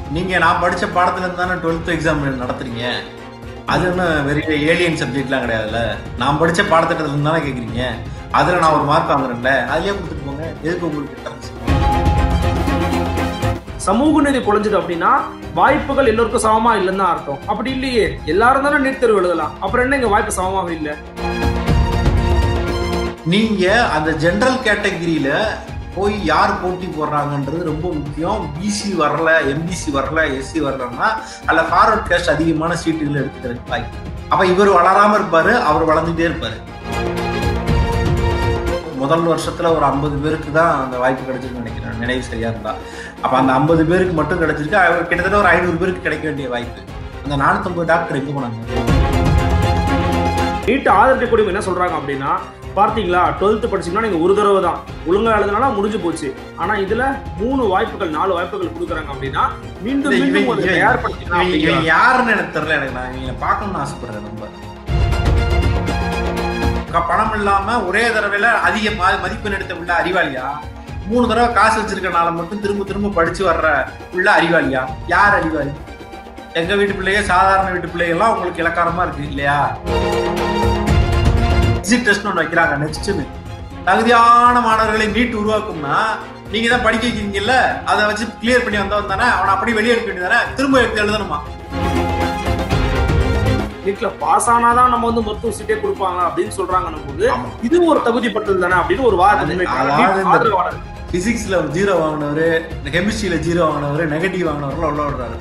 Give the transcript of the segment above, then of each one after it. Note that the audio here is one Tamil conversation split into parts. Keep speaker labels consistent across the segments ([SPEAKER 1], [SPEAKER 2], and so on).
[SPEAKER 1] நீங்க நான் படிச்ச பாடத்துல இருந்து தானே டுவெல்த் எக்ஸாம் நடத்துறீங்க அது ஒன்றும் வெறும் ஏலியன் சப்ஜெக்ட்லாம் கிடையாதுல்ல நான் படிச்ச பாடத்திட்டத்துல இருந்து தானே கேக்குறீங்க அதுல நான் ஒரு மார்க் வாங்குறேன்ல அதுலயே கொடுத்துட்டு போங்க எதுக்கு உங்களுக்கு difference?
[SPEAKER 2] சமூக நீதி குறைஞ்சது அப்படின்னா வாய்ப்புகள் எல்லோருக்கும் சமமா இல்லைன்னு தான் அர்த்தம் அப்படி இல்லையே எல்லாரும் தானே நீட் தேர்வு எழுதலாம் அப்புறம் என்ன இங்க வாய்ப்பு சமமாக இல்லை
[SPEAKER 1] நீங்க அந்த ஜெனரல் கேட்டகரியில போய் யார் போட்டி போடுறாங்கன்றது ரொம்ப முக்கியம் பிசி வரல எம்பிசி வரல எஸ்சி வரலன்னா அல்ல ஃபார்வர்ட் கேஸ்ட் அதிகமான சீட்டுகள் எடுத்துக்கிறதுக்கு வாய்ப்பு அப்ப இவர் வளராம இருப்பாரு அவர் வளர்ந்துட்டே இருப்பாரு முதல் வருஷத்துல ஒரு ஐம்பது பேருக்கு தான் அந்த வாய்ப்பு கிடைச்சிருக்குன்னு நினைக்கிறேன் நினைவு சரியா இருந்தா அப்ப அந்த ஐம்பது பேருக்கு மட்டும் கிடைச்சிருக்கு அவர் கிட்டத்தட்ட ஒரு ஐநூறு பேருக்கு கிடைக்க வேண்டிய வாய்ப்பு அந்த நானூத்தம்பது டாக்டர் எங்க போனாங்க
[SPEAKER 2] நீட் ஆதரிக்கக்கூடிய என்ன சொல்றாங்க அப்படின்னா பார்த்தீங்களா டுவெல்த் படிச்சீங்கன்னா நீங்க ஒரு தடவை தான் ஒழுங்கா எழுதுனால முடிஞ்சு போச்சு ஆனா இதுல மூணு வாய்ப்புகள் நாலு வாய்ப்புகள் கொடுக்குறாங்க அப்படின்னா மீண்டும்
[SPEAKER 1] இல்ல,
[SPEAKER 2] மீண்டும்
[SPEAKER 1] இவன்
[SPEAKER 2] ஒரு
[SPEAKER 1] இவன்
[SPEAKER 2] தயார்படுத்திக்கலாம்
[SPEAKER 1] இவன் இவன்
[SPEAKER 2] அப்படிங்கிறாங்க.
[SPEAKER 1] யாருன்னு எனக்கு தெரியல எனக்கு நான் இவங்களை பார்க்கணும்னு ஆசைப்படுறேன் ரொம்ப க- பணம் இல்லாம ஒரே தடவையில அதிக ம- மதிப்பெண் எடுத்த உள்ள அறிவாளியா மூணு தடவை காசு வச்சிருக்கனால மட்டும் திரும்ப திரும்ப படிச்சு வர்ற உள்ள அறிவாளியா யார் அறிவாளி எங்க வீட்டு பிள்ளைய சாதாரண வீட்டு பிள்ளைகள்லாம் உங்களுக்கு இலக்காரமா இருக்கு இல்லையா எக்ஸிட் டெஸ்ட் ஒன்று வைக்கிறாங்க நெக்ஸ்ட்னு தகுதியான மாணவர்களை நீட் உருவாக்கும்னா நீங்க தான் படிக்க வைக்கிறீங்கல்ல அதை வச்சு கிளியர் பண்ணி வந்தவன் தானே அவனை அப்படி வெளியே எடுக்க வேண்டியதானே திரும்ப எடுத்து எழுதணுமா
[SPEAKER 2] நீட்ல பாஸ் ஆனாதான் நம்ம வந்து மருத்துவ சீட்டே கொடுப்பாங்க அப்படின்னு சொல்றாங்க போது
[SPEAKER 1] ஆமா.
[SPEAKER 2] இது ஒரு தகுதிப்பட்டது தானே அப்படின்னு ஒரு வாதம்
[SPEAKER 1] அது-
[SPEAKER 2] முன்வைக்கிறாங்க.
[SPEAKER 1] அதாவது
[SPEAKER 2] நீட்
[SPEAKER 1] இந்த-
[SPEAKER 2] ஆதரவாளர்.
[SPEAKER 1] பிசிக்ஸ்ல ஜீரோ வாங்கினவரு கெமிஸ்ட்ரியில ஜீரோ வாங்கினவரு நெகட்டிவ் வாங்கினவர்கள் உள்ள விடுறாரு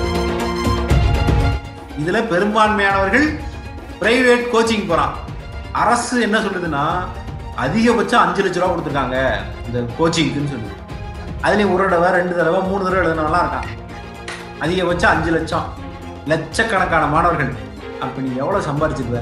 [SPEAKER 1] இதுல பெரும்பான்மையானவர்கள் பிரைவேட் கோச்சிங் போறான் அரசு என்ன சொல்லுதுன்னா அதிகபட்சம் அஞ்சு லட்ச ரூபா கொடுத்துருக்காங்க இந்த கோச்சிங்க்குன்னு சொல்லுது அதுலயும் ஒரு தடவை ரெண்டு தடவை மூணு தடவை எழுதினவெல்லாம் இருக்கான் அதிகபட்சம் அஞ்சு லட்சம் லட்சக்கணக்கான மாணவர்கள் அப்ப நீ எவ்வளவு சம்பாரிச்சிருப்ப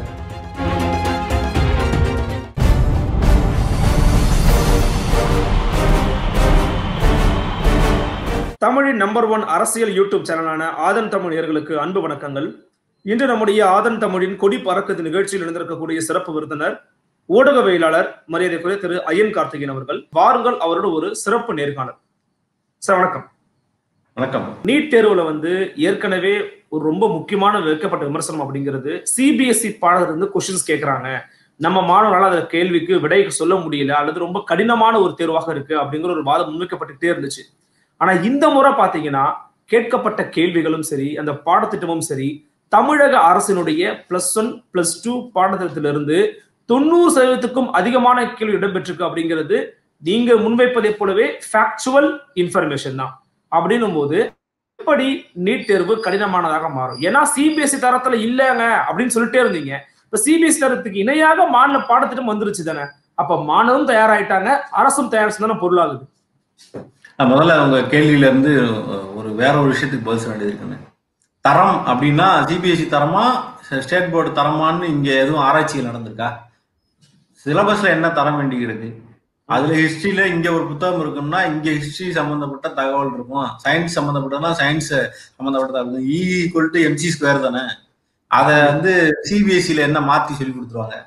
[SPEAKER 2] தமிழின் நம்பர் ஒன் அரசியல் யூடியூப் சேனலான ஆதன் தமிழ் நேயர்களுக்கு அன்பு வணக்கங்கள் இன்று நம்முடைய ஆதன் தமிழின் கொடி பறக்குது நிகழ்ச்சியில் இருந்திருக்கக்கூடிய சிறப்பு விருந்தினர் ஊடகவியலாளர் மரியாதைக்குரிய திரு ஐயன் கார்த்திகேயன் அவர்கள் வாருங்கள் அவரோட ஒரு சிறப்பு நேர்காணல் சார் வணக்கம்
[SPEAKER 1] வணக்கம்
[SPEAKER 2] நீட் தேர்வுல வந்து ஏற்கனவே ஒரு ரொம்ப முக்கியமான வைக்கப்பட்ட விமர்சனம் அப்படிங்கிறது சிபிஎஸ்இ பாடத்துல இருந்து கொஸ்டின்ஸ் கேட்கறாங்க நம்ம மாணவர்களால் அந்த கேள்விக்கு விடை சொல்ல முடியல அல்லது ரொம்ப கடினமான ஒரு தேர்வாக இருக்கு அப்படிங்கிற ஒரு வாதம் முன்வைக்கப்பட்டுட்டே இருந்துச்சு ஆனா இந்த முறை பாத்தீங்கன்னா கேட்கப்பட்ட கேள்விகளும் சரி அந்த பாடத்திட்டமும் சரி தமிழக அரசினுடைய பிளஸ் ஒன் பிளஸ் டூ பாடத்திட்டத்திலிருந்து தொண்ணூறு சதவீதத்துக்கும் அதிகமான கேள்வி இடம்பெற்றிருக்கு அப்படிங்கிறது நீங்க முன்வைப்பதை போலவே ஃபேக்சுவல் இன்ஃபர்மேஷன் தான் அப்படின்னும் போது எப்படி நீட் தேர்வு கடினமானதாக மாறும் ஏன்னா சிபிஎஸ்இ தரத்துல இல்லைங்க அப்படின்னு சொல்லிட்டே இருந்தீங்க இப்ப சிபிஎஸ்இ தரத்துக்கு இணையாக மாநில பாடத்திட்டம் வந்துருச்சு தானே அப்ப மாணவரும் தயாராயிட்டாங்க அரசும் தயாரிச்சு தானே பொருளாகுது
[SPEAKER 1] நான் முதல்ல உங்க கேள்வியில இருந்து ஒரு வேற ஒரு விஷயத்துக்கு பதில் சொல்ல வேண்டியது இருக்குன்னு தரம் அப்படின்னா சிபிஎஸ்சி தரமா ஸ்டேட் போர்டு தரமான்னு இங்க எதுவும் ஆராய்ச்சிகள் நடந்திருக்கா சிலபஸ்ல என்ன தரம் வேண்டி இருக்கு அதுல ஹிஸ்டரியில இங்க ஒரு புத்தகம் இருக்குன்னா இங்க ஹிஸ்டரி சம்பந்தப்பட்ட தகவல் இருக்கும் சயின்ஸ் சம்பந்தப்பட்டனா சயின்ஸ் சம்பந்தப்பட்ட தகவல் E equal to M C square தானே அத வந்து சிபிஎஸ்சில என்ன மாத்தி சொல்லி கொடுத்துருவாங்க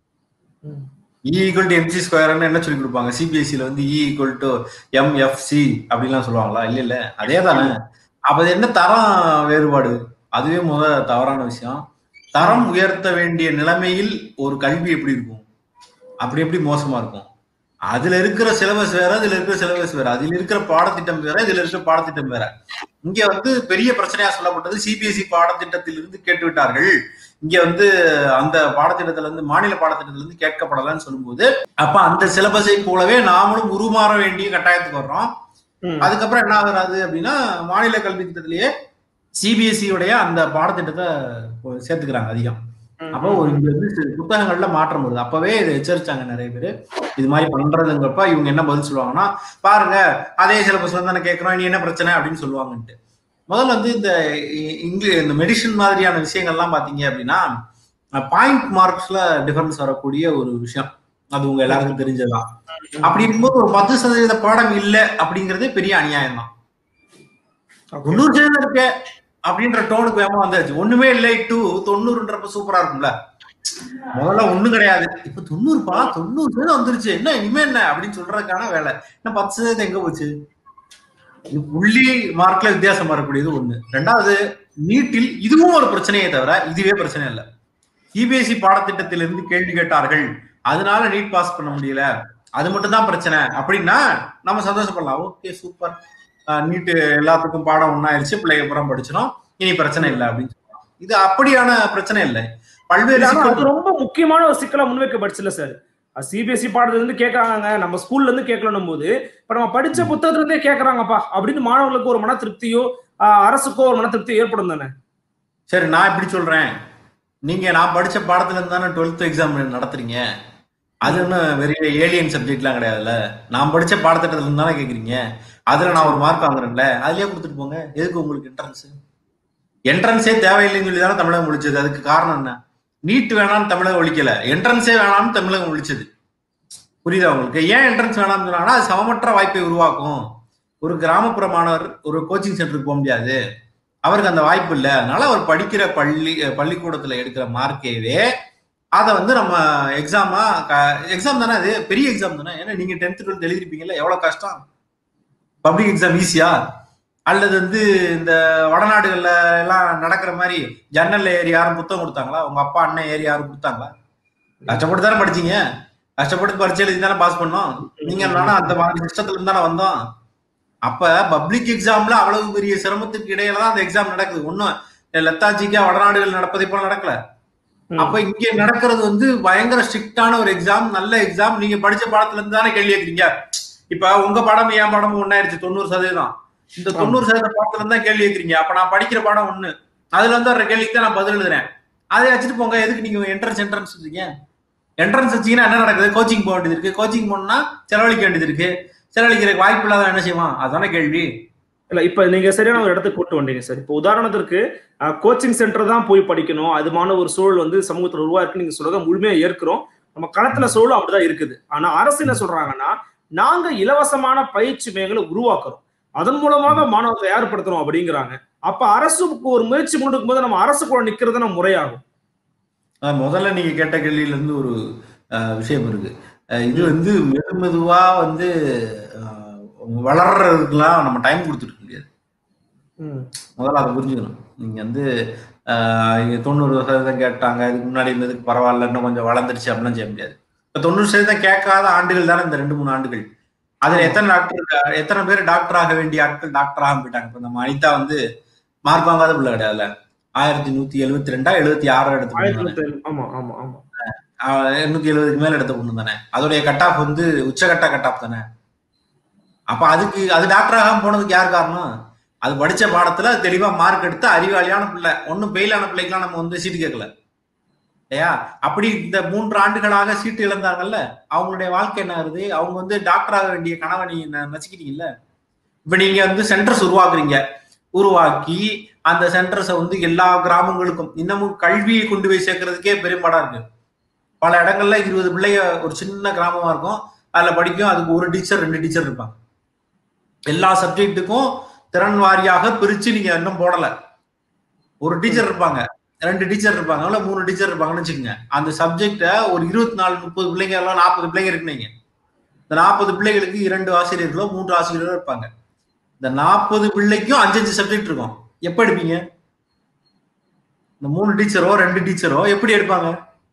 [SPEAKER 1] இ ஈக்குவல் டு எம்சி ஸ்கொயர்னு என்ன சொல்லி கொடுப்பாங்க சிபிஎஸ்சியில் வந்து இ ஈக்குவல் டு எம்எஃப்சி அப்படிலாம் சொல்லுவாங்களா இல்ல இல்ல அதே தானே அப்ப அது என்ன தரம் வேறுபாடு அதுவே முத தவறான விஷயம் தரம் உயர்த்த வேண்டிய நிலைமையில் ஒரு கல்வி எப்படி இருக்கும் அப்படி எப்படி மோசமா இருக்கும் அதுல இருக்கிற சிலபஸ் வேற இதுல இருக்கிற சிலபஸ் வேற அதுல இருக்கிற பாடத்திட்டம் வேற இதுல இருக்கிற பாடத்திட்டம் வேற இங்க வந்து பெரிய பிரச்சனையா சொல்லப்பட்டது சிபிஎஸ்இ பாடத்திட்டத்திலிருந்து கேட்டு விட்டார்கள் இங்க வந்து அந்த பாடத்திட்டத்துல இருந்து மாநில பாடத்திட்டத்துல இருந்து கேட்கப்படலன்னு சொல்லும்போது அப்ப அந்த சிலபஸை போலவே நாமளும் உருமாற வேண்டிய கட்டாயத்துக்கு வர்றோம்
[SPEAKER 2] ம்.
[SPEAKER 1] அதுக்கப்புறம் என்ன ஆகுறாது அப்படின்னா மாநில கல்வி திட்டத்திலேயே சிபிஎஸ்இ உடைய அந்த பாடத்திட்டத்தை இப்போ சேர்த்துக்கிறாங்க அதிகம் அப்போ ஒரு இங்க வந்து சில புத்தகங்கள்ல மாற்றம் வருது அப்பவே இதை எச்சரிச்சாங்க நிறைய பேர் இது மாதிரி பண்றதுங்கிறப்ப இவங்க என்ன பதில் சொல்லுவாங்கன்னா பாருங்க அதே சிலபஸ்ல தானே கேட்கறோம் நீ என்ன பிரச்சனை அப்படின்னு சொல்லுவாங்கன்ட்டு முதல்ல வந்து இந்த இங்கிலீஷ் இந்த மெடிசன் மாதிரியான விஷயங்கள்லாம் பாத்தீங்க அப்படின்னா பாயிண்ட் மார்க்ஸ்ல டிஃபரன்ஸ் வரக்கூடிய ஒரு விஷயம் அது உங்க எல்லாருக்கும் தெரிஞ்சதுதான் அப்படி இருக்கும்போது ஒரு பத்து சதவீத பாடம் இல்ல அப்படிங்கறதே பெரிய அநியாயம் தான் தொண்ணூறு சதவீதம் இருக்கு அப்படின்ற டோனுக்கு வேகமா வந்தாச்சு ஒண்ணுமே இல்லை டூ தொண்ணூறுன்றப்ப சூப்பரா இருக்கும்ல முதல்ல ஒண்ணும் கிடையாது இப்ப தொண்ணூறுப்பா தொண்ணூறு சதவீதம் வந்துருச்சு என்ன இனிமே என்ன அப்படின்னு சொல்றதுக்கான வேலை என்ன பத்து சதவீதம் எங்க போச்சு இது புள்ளி மார்க்ல வித்தியாசம் வரக்கூடியது ஒண்ணு ரெண்டாவது நீட்டில் இதுவும் ஒரு பிரச்சனையே தவிர இதுவே பிரச்சனை இல்லை சிபிஎஸ்இ பாடத்திட்டத்திலிருந்து கேள்வி கேட்டார்கள் அதனால நீட் பாஸ் பண்ண முடியல அது மட்டும் தான் பிரச்சனை அப்படின்னா நம்ம சந்தோஷப்படலாம் ஓகே சூப்பர் நீட்டு எல்லாத்துக்கும் பாடம் ஒன்னாயிருச்சு பிள்ளைங்க புறம் படிச்சிடும் இனி பிரச்சனை இல்லை அப்படின்னு சொல்லலாம் இது அப்படியான பிரச்சனை இல்லை பல்வேறு
[SPEAKER 2] ஆனா
[SPEAKER 1] சிக்கல்
[SPEAKER 2] அது ரொம்ப முக்கியமான ஒரு சிக்கலா முன்வைக்கப்படுச்சுல சார் சிபிஎஸ்சி பாடத்துல இருந்து கேட்கறாங்க நம்ம ஸ்கூல்ல இருந்து கேட்கணும் போது இப்ப நம்ம படிச்ச புத்தகத்துல இருந்தே கேட்கறாங்கப்பா அப்படின்னு மாணவர்களுக்கு ஒரு மன திருப்தியோ ஆஹ் அரசுக்கோ ஒரு மன திருப்தியோ ஏற்படும் தானே
[SPEAKER 1] சரி நான் எப்படி சொல்றேன் நீங்க நான் படிச்ச பாடத்துல இருந்து தானே டுவெல்த் எக்ஸாம் நடத்துறீங்க அது ஒன்றும் வெறும் ஏலியன் சப்ஜெக்ட்லாம் கிடையாதுல்ல நான் படிச்ச பாடத்திட்டத்துல இருந்து தானே கேக்குறீங்க அதுல நான் ஒரு மார்க் வாங்குறேன்ல அதுலயே கொடுத்துட்டு போங்க எதுக்கு உங்களுக்கு என்ட்ரன்ஸ் என்ட்ரன்ஸே தேவையில்லைன்னு சொல்லி தானே தமிழகம் ஒழிச்சது அதுக்கு காரணம் என்ன நீட் வேணாம்னு தமிழகம் ஒழிக்கல என்ட்ரன்ஸே வேணாம்னு தமிழகம் ஒழிச்சது புரியுதா உங்களுக்கு ஏன் என்ட்ரன்ஸ் வேணாம்னு சொன்னாங்கன்னா அது சமமற்ற வாய்ப்பை உருவாக்கும் ஒரு கிராமப்புற மாணவர் ஒரு கோச்சிங் சென்டருக்கு போக முடியாது அவருக்கு அந்த வாய்ப்பு இல்லை அதனால அவர் படிக்கிற பள்ளி பள்ளிக்கூடத்துல எடுக்கிற மார்க்கேவே அதை வந்து நம்ம எக்ஸாமா எக்ஸாம் தானே அது பெரிய எக்ஸாம் தானே ஏன்னா நீங்க டென்த் டுவெல்த் எழுதிருப்பீங்கல்ல எவ்வளவு கஷ்டம் பப்ளிக் எக்ஸாம் ஈஸியா அல்லது வந்து இந்த வடநாடுகள்ல எல்லாம் நடக்கிற மாதிரி ஜன்னல்ல ஏறி யாரும் புத்தகம் கொடுத்தாங்களா உங்க அப்பா அண்ணன் ஏறி யாரும் கொடுத்தாங்களா கஷ்டப்பட்டு தானே படிச்சீங்க கஷ்டப்பட்டு பரிச்சை எழுதி தானே பாஸ் பண்ணோம் நீங்க நானும் அந்த மாதிரி சிஸ்டத்துல இருந்து தானே வந்தோம் அப்ப பப்ளிக் எக்ஸாம்ல அவ்வளவு பெரிய சிரமத்துக்கு இடையில தான் அந்த எக்ஸாம் நடக்குது ஒன்னும் லத்தாஜிக்கா வடநாடுகள் நடப்பதை போல நடக்கல
[SPEAKER 2] ம்.
[SPEAKER 1] அப்ப இங்க நடக்கிறது வந்து பயங்கர ஸ்ட்ரிக்டான ஒரு எக்ஸாம் நல்ல எக்ஸாம் நீங்க படிச்ச பாடத்துல இருந்து தானே கேள்வி கேட்குறீங்க இப்ப உங்க பாடம் என் பாடம் ஒன்னாயிருச்சு தொண்ணூறு சதவீதம் இந்த
[SPEAKER 2] ஆமா.
[SPEAKER 1] தொண்ணூறு சதவீத பாடத்துல இருந்து தான் கேள்வி கேட்குறீங்க அப்ப நான் படிக்கிற பாடம் ஒண்ணு அதுல இருந்து வர கேள்விக்கு தான் நான் பதில் எழுதுறேன் அதை வச்சுட்டு போங்க எதுக்கு நீங்க என்ட்ரன்ஸ் என்ட்ரன்ஸ் வச்சுருக்கீங்க என்ட்ரன்ஸ் வச்சீங்கன்னா என்ன நடக்குது கோச்சிங் போக வேண்டியது இருக்கு கோச்சிங் போனா செலவழிக்க வேண்டியது இருக்கு செலவழிக்கிறதுக்கு வாய்ப்பு இல்லாத என்ன செய்வான் அதான கேள்வி
[SPEAKER 2] இல்ல இப்ப நீங்க சரியான ஒரு இடத்துக்கு கூட்டு வந்தீங்க சார் இப்போ உதாரணத்திற்கு கோச்சிங் சென்டர் தான் போய் படிக்கணும் அதுமான ஒரு சூழல் வந்து சமூகத்துல உருவாக்கு நீங்க சொல்றத முழுமையா ஏற்கிறோம் நம்ம களத்துல சூழல் அப்படிதான் இருக்குது ஆனா அரசு என்ன சொல்றாங்கன்னா நாங்க இலவசமான பயிற்சி மையங்களை உருவாக்குறோம் அதன் மூலமாக மாணவர்களை தயார்படுத்துறோம் அப்படிங்கிறாங்க அப்ப அரசுக்கு ஒரு முயற்சி முன்னெடுக்கும் போது நம்ம அரசு கூட நிக்கிறது நம்ம முறையாகும்
[SPEAKER 1] அஹ் முதல்ல நீங்க கேட்ட கேள்வியில இருந்து ஒரு அஹ், விஷயம் இருக்கு அஹ், இது வந்து மெது மெதுவா வந்து அஹ், வளர்றதுக்கெல்லாம் நம்ம டைம் கொடுத்துட்டு இருக்க முடியாது முதல்ல அதை புரிஞ்சுக்கணும் நீங்க வந்து ஆஹ் இங்க தொண்ணூறு சதவீதம் கேட்டாங்க இதுக்கு முன்னாடி இருந்ததுக்கு பரவாயில்ல இன்னும் கொஞ்சம் வளர்ந்துருச்சு அப்படிலாம் செய்ய முடியாது இப்ப தொண்ணூறு சதவீதம் கேட்காத ஆண்டுகள் தானே இந்த ரெண்டு மூணு ஆண்டுகள் அதுல
[SPEAKER 2] ஆமா.
[SPEAKER 1] எத்தனை டாக்டர் எத்தனை பேர் டாக்டர் ஆக வேண்டிய ஆட்கள் டாக்டர் ஆக போயிட்டாங்க இப்ப நம்ம அனிதா வந்து மார்க் வாங்காத பிள்ளை கிடையாதுல்ல ஆயிரத்தி நூத்தி எழுபத்தி ரெண்டா எழுபத்தி ஆறா எடுத்து
[SPEAKER 2] ஆயிரத்தி
[SPEAKER 1] பொண்ணு
[SPEAKER 2] தொள்ளாயிரத்தி ஆமா ஆமா ஆமா
[SPEAKER 1] எண்ணூத்தி எழுபதுக்கு மேல எடுத்த பொண்ணு தானே அதோடைய கட் ஆஃப் வந்து உச்சகட்ட கட் ஆஃப் தானே அப்ப அதுக்கு அது டாக்டர் ஆகாம போனதுக்கு யார் காரணம் அது படிச்ச பாடத்துல தெளிவா மார்க் எடுத்து அறிவாளியான பிள்ளை ஒன்னும் ஃபெயிலான பிள்ளைக்கெல்லாம் நம்ம வந்து சீட்டு கேட்கல இல்லையா அப்படி இந்த மூன்று ஆண்டுகளாக சீட்டு இழந்தாங்கல்ல அவங்களுடைய வாழ்க்கை என்ன ஆகுது அவங்க வந்து டாக்டர் ஆக வேண்டிய கனவை நீங்க ந- நசுக்கிட்டீங்கல்ல இப்ப நீங்க வந்து சென்டர்ஸ் உருவாக்குறீங்க உருவாக்கி அந்த சென்டர்ஸை வந்து எல்லா கிராமங்களுக்கும் இன்னமும் கல்வியை கொண்டு போய் சேர்க்கறதுக்கே பெரும்பாடா இருக்கு பல இடங்கள்ல இருபது பிள்ளைங்க ஒரு சின்ன கிராமமா இருக்கும் அதுல படிக்கும் அதுக்கு ஒரு டீச்சர் ரெண்டு டீச்சர் இருப்பாங்க எல்லா சப்ஜெக்ட்டுக்கும் திறன் வாரியாக பிரிச்சு நீங்க இன்னும் போடல ஒரு டீச்சர் இருப்பாங்க ரெண்டு டீச்சர் இருப்பாங்க இல்ல மூணு டீச்சர் இருப்பாங்கன்னு வச்சுக்கோங்க அந்த சப்ஜெக்ட ஒரு இருபத்தி நாலு முப்பது பிள்ளைங்க எல்லாம் நாற்பது பிள்ளைங்க இருக்குனீங்க இந்த நாற்பது பிள்ளைகளுக்கு இரண்டு ஆசிரியர்களோ மூன்று ஆசிரியர்களோ இருப்பாங்க இந்த நாற்பது பிள்ளைக்கும் அஞ்சு அஞ்சு சப்ஜெக்ட் இருக்கும் எப்ப எடுப்பீங்க இந்த மூணு டீச்சரோ ரெண்டு டீச்சரோ எப்படி எடுப்பாங்க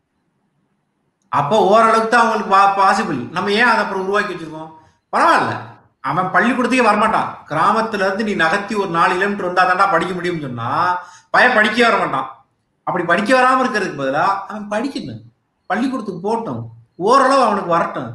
[SPEAKER 1] அப்போ ஓரளவுக்கு தான் அவங்களுக்கு பாசிபிள் நம்ம ஏன் அதை அப்புறம் உருவாக்கி வச்சிருக்கோம் பரவாயில்ல அவன் பள்ளிக்கூடத்துக்கே வரமாட்டான் கிராமத்துல இருந்து நீ நகர்த்தி ஒரு நாலு கிலோமீட்டர் வந்தா தாண்டா படிக்க முடியும்னு சொன்னா பையன் படிக்க வர மாட்டான் அப்படி படிக்க வராம இருக்கிறதுக்கு பதிலா அவன் படிக்கணும் பள்ளிக்கூடத்துக்கு போகட்டும் ஓரளவு அவனுக்கு வரட்டும்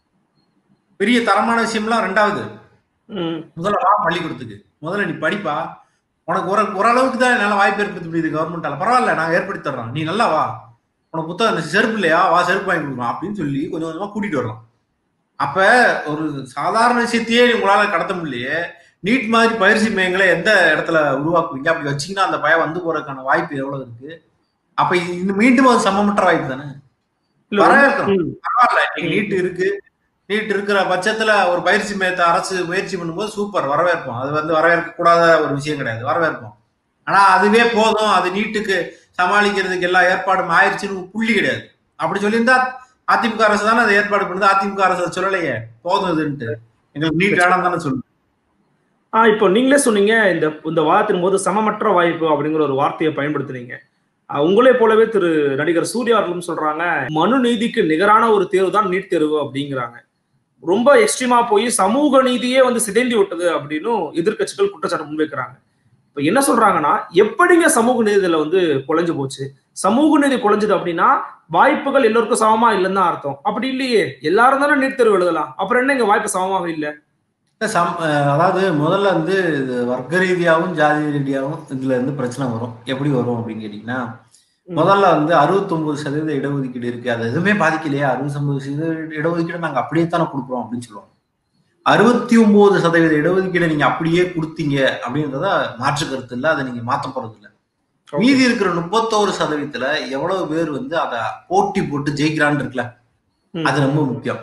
[SPEAKER 1] பெரிய தரமான விஷயம்லாம் ரெண்டாவது
[SPEAKER 2] ம்
[SPEAKER 1] முதல்ல வா பள்ளிக்கூடத்துக்கு முதல்ல நீ படிப்பா உனக்கு ஒரு ஓரளவுக்கு தான் என்னால வாய்ப்பு ஏற்படுத்த முடியுது கவர்மெண்டால பரவாயில்ல நான் ஏற்படுத்தி தர்றோம் நீ நல்லா வா உனக்கு புத்தகம் இந்த செருப்பு இல்லையா வா செருப்பு வாங்கி கொடுக்கலாம் அப்படின்னு சொல்லி கொஞ்சம் கொஞ்சமா கூட்டிட்டு வரலாம் அப்ப ஒரு சாதாரண விஷயத்தையே உங்களால கடத்த முடியலையே நீட் மாதிரி பயிற்சி மையங்களை எந்த இடத்துல உருவாக்குவீங்க அப்படி வச்சீங்கன்னா அந்த பயம் வந்து போறதுக்கான வாய்ப்பு எவ்வளவு இருக்கு அப்ப இது மீண்டும் அது சமமற்ற வாய்ப்பு தானே
[SPEAKER 2] இல்ல
[SPEAKER 1] வரவேற்கிறோம்.
[SPEAKER 2] ம்,
[SPEAKER 1] பரவாயில்ல இன்னைக்கு நீட் இருக்கு நீட் இருக்கிற பட்சத்துல ஒரு பயிற்சி மையத்தை அரசு முயற்சி பண்ணும்போது சூப்பர் வரவேற்போம் அது வந்து வரவேற்க கூடாத ஒரு விஷயம் கிடையாது வரவேற்போம் ஆனா அதுவே போதும் அது நீட்டுக்கு சமாளிக்கிறதுக்கு எல்லா ஏற்பாடும் ஆயிடுச்சுன்னு புள்ளி கிடையாது அப்படி சொல்லியிருந்தா அதிமுக அரசு தானே அதை ஏற்பாடு பண்ணுது அதிமுக அரசு அதை சொல்லலையே போதும் இதுன்ட்டு எங்களுக்கு நீட் வேணாம் தானே சொல்லு
[SPEAKER 2] ஆஹ் இப்போ நீங்களே சொன்னீங்க இந்த இந்த வாதத்தின் போது சமமற்ற வாய்ப்பு அப்படிங்கிற ஒரு வார்த்தையை பயன்படுத்துனீங்க ஆஹ் உங்களே போலவே திரு நடிகர் சூர்யா அவர்களும் சொல்றாங்க மனு நீதிக்கு நிகரான ஒரு தேர்வு தான் நீட் தேர்வு அப்படிங்கிறாங்க ரொம்ப எக்ஸ்ட்ரீமா போய் சமூக நீதியே வந்து சிதைந்து விட்டது அப்படின்னு எதிர்க்கட்சிகள் குற்றச்சாட்டு முன்வைக்கிறாங்க இப்ப என்ன சொல்றாங்கன்னா எப்படிங்க சமூக நீதியில வந்து குலைஞ்சு போச்சு சமூக நீதி குலைஞ்சது அப்படின்னா வாய்ப்புகள் எல்லோருக்கும் சமமா இல்லைன்னு தான் அர்த்தம் அப்படி இல்லையே எல்லாரும் தானே நீட் தேர்வு எழுதலாம் அப்புறம் என்ன இங்க வாய்ப்பு சமமாக இல்லை
[SPEAKER 1] இல்ல, சம் அஹ் அதாவது முதல்ல வந்து இது வர்க்க ரீதியாகவும் ஜாதி ரீதியாகவும் இதுல இருந்து பிரச்சனை வரும் எப்படி வரும் அப்படின்னு கேட்டீங்கன்னா முதல்ல வந்து 69% சதவீத இடஒதுக்கீடு இருக்கு அது எதுவுமே பாதிக்கலையா அறுபத்தொன்பது சதவீத இடஒதுக்கீடு நாங்க அப்படியே தானே கொடுக்குறோம் அப்படின்னு சொல்லுவாங்க அறுபத்தி ஒன்பது சதவீத இடஒதுக்கீடை நீங்க அப்படியே கொடுத்தீங்க அப்படின்றத மாற்று கருத்து இல்ல அதை நீங்க மாத்த போறது இல்ல மீதி இருக்கிற முப்பத்தோரு சதவீதத்துல எவ்வளவு பேர் வந்து அதை போட்டி போட்டு ஜெயிக்கிறான்னு இருக்குல்ல
[SPEAKER 2] ம்.
[SPEAKER 1] அது ரொம்ப முக்கியம்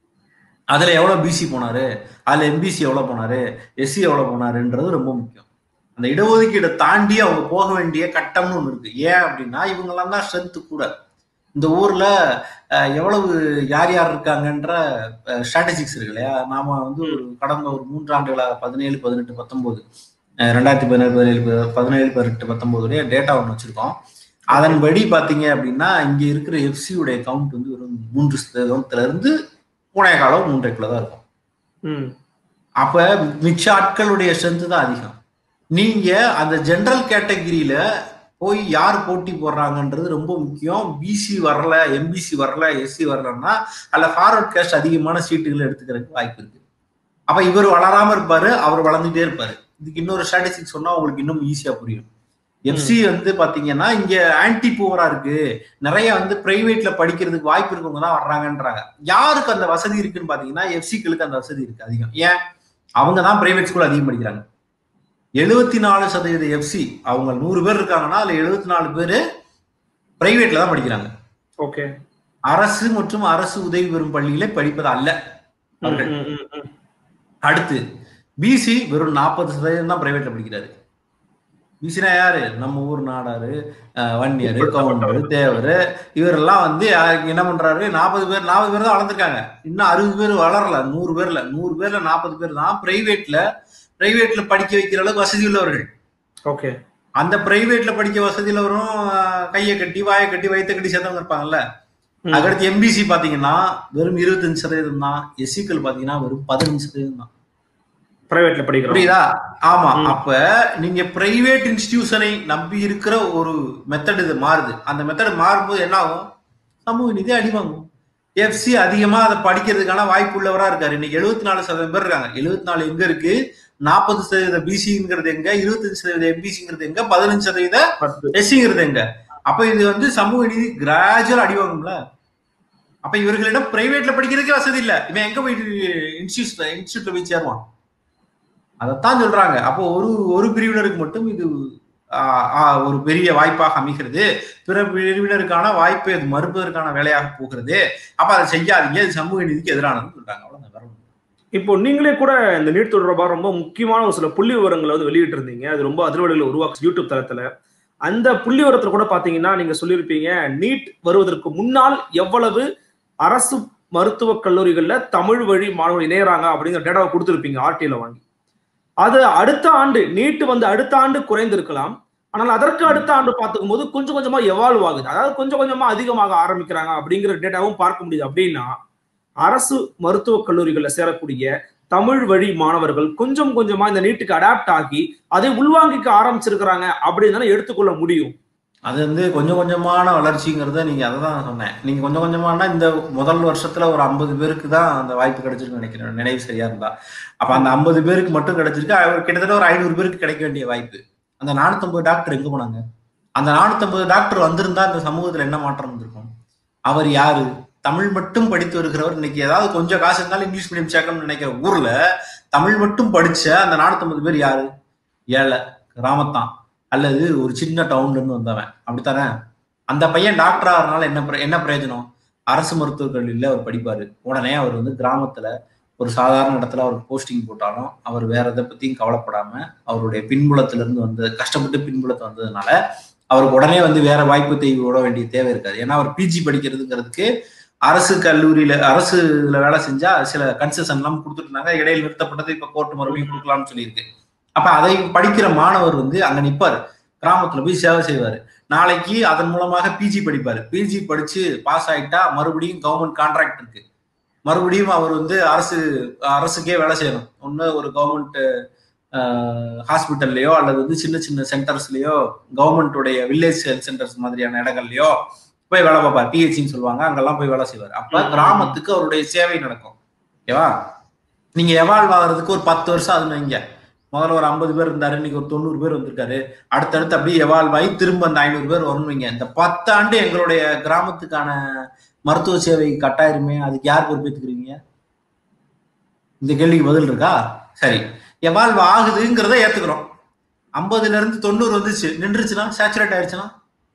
[SPEAKER 1] அதுல எவ்வளவு பிசி போனாரு அதுல எம்பிசி எவ்வளவு போனாரு எஸ்சி எவ்வளவு போனாருன்றது ரொம்ப முக்கியம் அந்த இடஒதுக்கீடை தாண்டி அவங்க போக வேண்டிய கட்டம்னு ஒண்ணு இருக்கு ஏன் அப்படின்னா இவங்கெல்லாம் தான் ஸ்ட்ரென்த் கூட இந்த ஊர்ல அஹ், எவ்வளவு யார் யார் இருக்காங்கன்ற ஸ்ட்ராட்டஜிக்ஸ் இருக்கு இல்லையா நாம வந்து ஒரு கடந்த ஒரு மூன்றாண்டுகளா பதினேழு பதினெட்டு பத்தொன்பது அஹ், ரெண்டாயிரத்தி பதினேழு பதினேழு பதினேழு பதினெட்டு பத்தொன்பதுடைய டேட்டா ஒன்று வச்சிருக்கோம் அதன்படி பாத்தீங்க அப்படின்னா இங்க இருக்கிற எஃப்சி உடைய கவுண்ட் வந்து வெறும் மூன்று சதவீதத்துல இருந்து பூனைய காலம் மூன்றைக்குள்ள தான் இருக்கும்
[SPEAKER 2] ம்
[SPEAKER 1] அப்ப மிச்ச ஆட்களுடைய ஸ்ட்ரென்த் தான் அதிகம் நீங்க அந்த ஜெனரல் கேட்டகிரியில போய் யார் போட்டி போடுறாங்கன்றது ரொம்ப முக்கியம் பிசி வரல எம்பிசி வரல எஸ்சி வரலன்னா அதுல ஃபார்வர்ட் கேஸ்ட் அதிகமான சீட்டுகளை எடுத்துக்கிறதுக்கு வாய்ப்பு இருக்கு அப்ப இவர் வளராம இருப்பாரு அவர் வளர்ந்துட்டே இருப்பாரு இதுக்கு இன்னொரு ஸ்ட்ராட்டஜிக் சொன்னா உங்களுக்கு இன்னும் ஈஸியா புரியும் எஃப்சி வந்து பாத்தீங்கன்னா இங்க ஆன்டி புவரா இருக்கு நிறைய வந்து பிரைவேட்ல படிக்கிறதுக்கு வாய்ப்பு இருக்கவங்க தான் வர்றாங்கன்றாங்க யாருக்கு அந்த வசதி இருக்குன்னு பாத்தீங்கன்னா எஃப்சிக்களுக்கு அந்த வசதி இருக்கு அதிகம் ஏன் அவங்க தான் பிரைவேட் ஸ்கூல் அதிகம் படிக்கிறாங்க எழுபத்தி நாலு சதவீத எஃப்சி அவங்க நூறு பேர் இருக்காங்கன்னா அதுல எழுபத்தி நாலு பேர் பிரைவேட்ல தான் படிக்கிறாங்க
[SPEAKER 2] ஓகே
[SPEAKER 1] அரசு மற்றும் அரசு உதவி பெறும் பள்ளியிலே படிப்பது அல்ல அவர்கள். அடுத்து பிசி வெறும் நாற்பது சதவீதம் தான் பிரைவேட்ல படிக்கிறாரு பிசினா யாரு நம்ம ஊர் நாடாரு அஹ் வன்னியர் கவுண்டர் தேவர் இவரெல்லாம் வந்து யா- என்ன பண்றாரு நாற்பது பேர் நாற்பது பேர் தான் வளர்ந்துருக்காங்க இன்னும் அறுபது பேர் வளரல நூறு பேர்ல நூறு பேர்ல நாற்பது பேர் தான் பிரைவேட்ல பிரைவேட்ல படிக்க வைக்கிற அளவுக்கு வசதி உள்ளவர்கள்
[SPEAKER 2] ஓகே
[SPEAKER 1] அந்த பிரைவேட்ல படிக்க வசதி உள்ளவரும் அஹ், கையை கட்டி வாயை கட்டி வயிற்ற கட்டி சேர்ந்தவங்க இருப்பாங்கல்ல அதுக்கடுத்து எம்பிசி பாத்தீங்கன்னா வெறும் இருபத்தஞ்சு சதவீதம் தான் எஸ்சிக்கள் பாத்தீங்கன்னா வெறும் பதினஞ்சு சதவீதம் தான்
[SPEAKER 2] பிரைவேட்ல படிக்கிறோம்
[SPEAKER 1] புரியுதா ஆமா
[SPEAKER 2] ம்.
[SPEAKER 1] அப்ப நீங்க பிரைவேட் இன்ஸ்டிடியூஷனை நம்பி இருக்கிற ஒரு மெத்தட் இது மாறுது அந்த மெத்தட் மாறும்போது என்ன ஆகும் சமூக நீதி அடிவாங்கும் எஃப்சி அதிகமா அதை படிக்கிறதுக்கான வாய்ப்பு உள்ளவரா இருக்காரு இன்னைக்கு எழுபத்தி நாலு சதவீதம் பேர் இருக்காங்க எழுபத்தி நாலு எங்க இருக்கு நாற்பது சதவீத பிசிங்கிறது எங்க இருபத்தஞ்சு சதவீத எம்பிசிங்கிறது எங்க பதினஞ்சு சதவீத
[SPEAKER 2] பத்து
[SPEAKER 1] எஸ்சிங்கிறது எங்க அப்ப இது வந்து சமூக நீதி கிராஜுவல் அடிவாங்கும்ல அப்ப இவர்களிடம் பிரைவேட்ல படிக்கிறதுக்கே வசதி இல்ல இவன் எங்க போய் இன்ஸ்டியூட்ல இன்ஸ்டியூட்ல போய் சேருவான் அதைத்தான் சொல்றாங்க அப்போ ஒரு ஒரு பிரிவினருக்கு மட்டும் இது ஆஹ், ஆஹ், ஒரு பெரிய வாய்ப்பாக அமைகிறது பிற பிரிவினருக்கான வாய்ப்பை அது மறுப்பதற்கான வேலையாக போகிறது அப்ப அதை செய்யாதீங்க இது சமூக நீதிக்கு எதிரானதுன்னு சொல்றாங்க அவ்வளவுதான் வேற ஒண்ணும் இல்ல.
[SPEAKER 2] இப்போ நீங்களே கூட இந்த நீட் தொடர்பாக ரொம்ப முக்கியமான ஒரு சில புள்ளி விவரங்களை வந்து வெளியிட்டு இருந்தீங்க அது ரொம்ப அதிர்வலைகளை உருவாக்கு யூடியூப் தளத்துல அந்த புள்ளி விவரத்துல கூட பாத்தீங்கன்னா நீங்க சொல்லியிருப்பீங்க நீட் வருவதற்கு முன்னால் எவ்வளவு அரசு மருத்துவக் கல்லூரிகள்ல தமிழ் வழி மாணவர்கள் இணையறாங்க அப்படிங்கிற டேட்டாவை கொடுத்துருப்பீங்க ஆர்டியில வாங்கி அது அடுத்த ஆண்டு நீட் வந்து அடுத்த ஆண்டு குறைந்திருக்கலாம் ஆனால் அதற்கு அடுத்த ஆண்டு பார்த்துக்கும் போது கொஞ்சம் கொஞ்சமா எவால்வ் ஆகுது அதாவது கொஞ்சம் கொஞ்சமா அதிகமாக ஆரம்பிக்கிறாங்க அப்படிங்கிற டேட்டாவும் பார்க்க முடியுது அப்படின்னா அரசு மருத்துவக் கல்லூரிகள்ல சேரக்கூடிய தமிழ் வழி மாணவர்கள் கொஞ்சம் கொஞ்சமா இந்த நீட்டுக்கு அடாப்ட் ஆகி அதை உள்வாங்கிக்க ஆரம்பிச்சிருக்கிறாங்க அப்படின்னு தானே எடுத்துக்கொள்ள முடியும்
[SPEAKER 1] அது வந்து கொஞ்சம் கொஞ்சமான வளர்ச்சிங்கிறத நீங்க அதை தான் சொன்னேன் நீங்க கொஞ்சம் கொஞ்சமானா இந்த முதல் வருஷத்துல ஒரு ஐம்பது பேருக்கு தான் அந்த வாய்ப்பு கிடைச்சிருக்குன்னு நினைக்கிறேன் நினைவு சரியா இருந்தா அப்ப அந்த ஐம்பது பேருக்கு மட்டும் கிடைச்சிருக்கு அவர் கிட்டத்தட்ட ஒரு ஐநூறு பேருக்கு கிடைக்க வேண்டிய வாய்ப்பு அந்த நானூத்தம்பது டாக்டர் எங்க போனாங்க அந்த நானூத்தம்பது டாக்டர் வந்திருந்தா இந்த சமூகத்துல என்ன மாற்றம் வந்திருக்கும் அவர் யாரு தமிழ் மட்டும் படித்து வருகிறவர் இன்னைக்கு ஏதாவது கொஞ்சம் காசு இருந்தாலும் இங்கிலீஷ் மீடியம் சேர்க்கணும்னு நினைக்கிற ஊர்ல தமிழ் மட்டும் படிச்ச அந்த நானூத்தம்பது பேர் யாரு ஏழை கிராமத்தான் அல்லது ஒரு சின்ன டவுன்ல இருந்து வந்தவன் அப்படித்தானே அந்த பையன் டாக்டர் ஆகிறதுனால என்ன பிர- என்ன பிரயோஜனம் அரசு மருத்துவக் கல்லூரியில அவர் படிப்பாரு உடனே அவர் வந்து கிராமத்துல ஒரு சாதாரண இடத்துல அவருக்கு போஸ்டிங் போட்டாலும் அவர் வேற எதை பத்தியும் கவலைப்படாம அவருடைய பின்புலத்துல இருந்து வந்து கஷ்டப்பட்டு பின்புலத்தை வந்ததுனால அவருக்கு உடனே வந்து வேற வாய்ப்பு தேவை விட வேண்டிய தேவை இருக்காது ஏன்னா அவர் பிஜி படிக்கிறதுங்கிறதுக்கு அரசு கல்லூரியில அரசு இதுல வேலை செஞ்சா சில கன்செஷன் எல்லாம் கொடுத்துட்டு இருந்தாங்க இடையில் நிறுத்தப்பட்டது இப்ப கோர்ட் மறுபடியும் கொடுக்கலாம்னு சொல்லியிருக்கு அப்ப அதை படிக்கிற மாணவர் வந்து அங்க நிப்பாரு கிராமத்துல போய் சேவை செய்வாரு நாளைக்கு அதன் மூலமாக பிஜி படிப்பாரு பிஜி படிச்சு பாஸ் ஆயிட்டா மறுபடியும் கவர்மெண்ட் கான்ட்ராக்ட் இருக்கு மறுபடியும் அவர் வந்து அரசு அரசுக்கே வேலை செய்யணும் ஒண்ணு ஒரு கவர்மெண்ட் ஹாஸ்பிட்டல்லையோ அல்லது வந்து சின்ன சின்ன சென்டர்ஸ்லயோ கவர்மெண்ட்டுடைய வில்லேஜ் ஹெல்த் சென்டர்ஸ் மாதிரியான இடங்கள்லயோ போய் வேலை பார்ப்பார் பிஹெச்சின்னு சொல்லுவாங்க அங்கெல்லாம் போய் வேலை செய்வார் அப்ப கிராமத்துக்கு அவருடைய சேவை நடக்கும் ஓகேவா நீங்க எவால்வ் ஆகுறதுக்கு ஒரு பத்து வருஷம் ஆகுதுன்னு வைங்க முதல்ல ஒரு ஐம்பது பேர் இருந்தாரு இன்னைக்கு ஒரு தொண்ணூறு பேர் வந்திருக்காரு அடுத்தடுத்து அப்படியே எவால்வ் ஆகி திரும்ப அந்த ஐநூறு பேர் வரணும் வைங்க இந்த பத்தாண்டு எங்களுடைய கிராமத்துக்கான மருத்துவ சேவை கட்டாயிருமே அதுக்கு யார் பொறுப்பேற்றுக்கிறீங்க இந்த கேள்விக்கு பதில் இருக்கா சரி எவால்வ் ஆகுதுங்கிறத ஏத்துக்கிறோம் ஐம்பதுல இருந்து தொண்ணூறு வந்துச்சு நின்றுச்சுன்னா சேச்சுரேட் ஆயிடுச்சுன்னா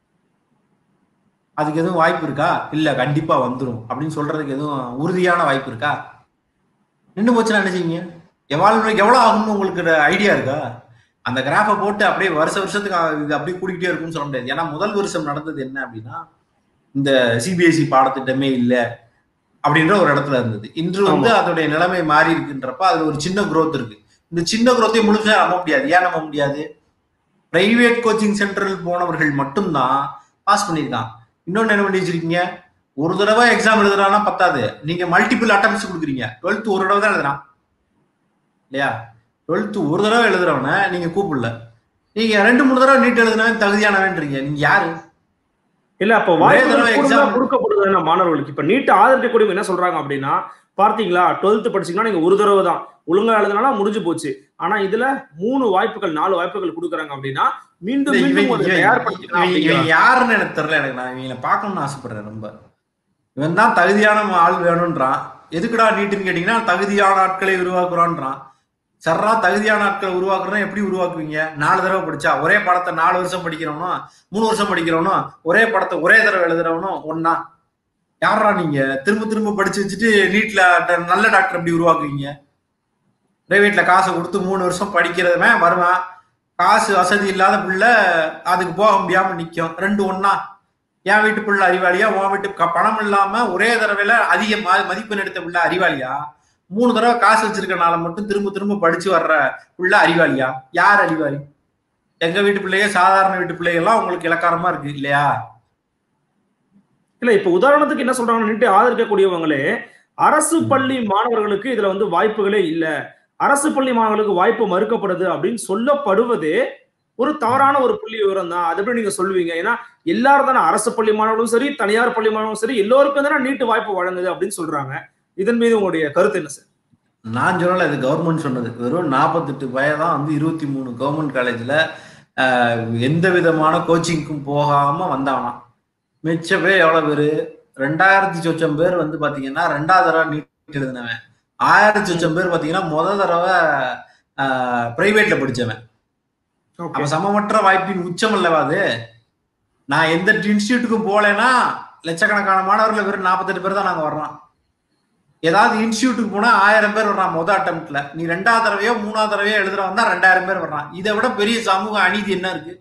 [SPEAKER 1] அதுக்கு எதுவும் வாய்ப்பு இருக்கா இல்ல கண்டிப்பா வந்துரும் அப்படின்னு சொல்றதுக்கு எதுவும் உறுதியான வாய்ப்பு இருக்கா நின்று போச்சுன்னா என்ன செய்வீங்க எவால்வ் எவ்வளவு ஆகும்னு உங்களுக்கு ஐடியா இருக்கா அந்த கிராஃபை போட்டு அப்படியே வருஷ வருஷத்துக்கு இது அப்படியே கூடிக்கிட்டே இருக்கும்னு சொல்ல முடியாது ஏன்னா முதல் வருஷம் நடந்தது என்ன அப்படின்னா இந்த சிபிஎஸ்இ பாடத்திட்டமே இல்லை அப்படின்ற ஒரு இடத்துல இருந்தது இன்று வந்து அதோடைய நிலைமை மாறி இருக்குன்றப்ப அதுல ஒரு சின்ன growth இருக்கு இந்த சின்ன growth-ஐ முழுசா நம்ப முடியாது ஏன் நம்ப முடியாது பிரைவேட் கோச்சிங் சென்டரில் போனவர்கள் மட்டும்தான் பாஸ் பண்ணியிருக்கான் இன்னொன்னு என்ன பண்ணி வச்சிருக்கீங்க ஒரு தடவை எக்ஸாம் எழுதுறான்னா பத்தாது நீங்க மல்டிபிள் அட்டம்ஸ் கொடுக்குறீங்க டுவெல்த் ஒரு தடவை தான் எழுதுறான் இல்லையா டுவெல்த் ஒரு தடவை எழுதுறவன நீங்க கூப்பிடல நீங்க ரெண்டு மூணு தடவை நீட் எழுதுனவன் தகுதியானவன்றீங்க நீங்க யாரு
[SPEAKER 2] இல்ல அப்ப
[SPEAKER 1] ஒரே தடவை
[SPEAKER 2] வாய்ப்பு
[SPEAKER 1] exam-
[SPEAKER 2] கொடுக்கப்படுது என்ன மாணவர்களுக்கு இப்ப நீட் ஆதரிக்கக்கூடிய என்ன சொல்றாங்க அப்படின்னா பார்த்தீங்களா டுவெல்த் படிச்சீங்கன்னா நீங்க ஒரு தடவை தான் ஒழுங்கா எழுதுனாலும் முடிஞ்சு போச்சு ஆனா இதுல மூணு வாய்ப்புகள் நாலு வாய்ப்புகள் கொடுக்குறாங்க அப்படின்னா மீண்டும்
[SPEAKER 1] இவன்
[SPEAKER 2] மீண்டும் ஒரு
[SPEAKER 1] இவன்
[SPEAKER 2] தயார்படுத்திக்கலாம்
[SPEAKER 1] இவன்
[SPEAKER 2] அப்படிங்கிறாங்க.
[SPEAKER 1] இவன் யாருன்னு எனக்கு தெரியல எனக்கு நான் இவங்களை பார்க்கணும்னு ஆசைப்படுறேன் ரொம்ப இவன் தான் தகுதியான ஆள் வேணும்ன்றான் எதுக்குடா நீட்டுன்னு கேட்டீங்கன்னா தகுதியான ஆட்களை உருவாக்குறான்றான் சர்ரா தகுதியான ஆட்களை உருவாக்குறோம் எப்படி உருவாக்குவீங்க நாலு தடவை படிச்சா ஒரே படத்தை நாலு வருஷம் படிக்கிறவனும் மூணு வருஷம் படிக்கிறவனும் ஒரே படத்தை ஒரே தடவை எழுதுறவனும் ஒன்னா யாரா நீங்க திரும்ப திரும்ப படிச்சு வச்சுட்டு நீட்ல நல்ல டாக்டர் எப்படி உருவாக்குவீங்க பிரைவேட்ல காசை கொடுத்து மூணு வருஷம் படிக்கிறவன் வருவான் காசு வசதி இல்லாத பிள்ளை அதுக்கு போக முடியாம நிக்கும் ரெண்டு ஒண்ணா என் வீட்டு பிள்ளை அறிவாளியா உன் வீட்டு க- பணம் இல்லாம ஒரே தடவையில அதிக ம- மதிப்பெண் எடுத்த பிள்ளை அறிவாளியா மூணு தடவை காசு வச்சிருக்கனால மட்டும் திரும்ப திரும்ப படிச்சு வர்ற பிள்ளை அறிவாளியா யார் அறிவாளி எங்க வீட்டு பிள்ளைய சாதாரண வீட்டு பிள்ளைகள்லாம் உங்களுக்கு இலக்காரமா இருக்கு இல்லையா
[SPEAKER 2] இல்ல இப்ப உதாரணத்துக்கு என்ன சொல்றாங்க நீட்டை ஆதரிக்கக்கூடியவங்களே அரசு பள்ளி மாணவர்களுக்கு இதுல வந்து வாய்ப்புகளே இல்ல அரசு பள்ளி மாணவர்களுக்கு வாய்ப்பு மறுக்கப்படுது அப்படின்னு சொல்லப்படுவதே ஒரு தவறான ஒரு புள்ளி விவரம் தான் அது எப்படி நீங்க சொல்லுவீங்க ஏன்னா எல்லாரும் தானே அரசு பள்ளி மாணவர்களும் சரி தனியார் பள்ளி மாணவர்களும் சரி எல்லோருக்கும் தானே நீட்டு வாய்ப்பு வழங்குது அப்படின்னு சொல்றாங்க இதன் மீது உங்களுடைய கருத்து என்ன சார்
[SPEAKER 1] நான் சொல்லல இது கவர்மெண்ட் சொன்னது வெறும் நாற்பத்தெட்டு வயதான் வந்து இருபத்தி மூணு கவர்மெண்ட் காலேஜ்ல எந்த விதமான கோச்சிங்க்கும் போகாம வந்தானாம் மிச்ச பேர் எவ்வளவு பேரு ரெண்டாயிரத்தி சொச்சம் பேர் வந்து பாத்தீங்கன்னா ரெண்டாவது தடவை நீட் எழுதினவன் ஆயிரத்தி சொச்சம் பேர் பாத்தீங்கன்னா முத தடவை பிரைவேட்ல படிச்சவன் அவன் சமமற்ற வாய்ப்பின் உச்சம் அல்லவா அது நான் எந்த இன்ஸ்டியூட்டுக்கும் போகலைன்னா லட்சக்கணக்கான மாணவர்கள் வெறும் நாற்பத்தெட்டு பேர் தான் நாங்க வர்றோம் ஏதாவது இன்ஸ்டியூட்டுக்கு போனா ஆயிரம் பேர் வர்றான் மொதல் அட்டம்ப்ட்ல நீ ரெண்டாவது தடவையோ மூணாவது தடவையோ எழுதுறவன் தான் ரெண்டாயிரம் பேர் வர்றான் இதை விட பெரிய சமூக அநீதி என்ன இருக்கு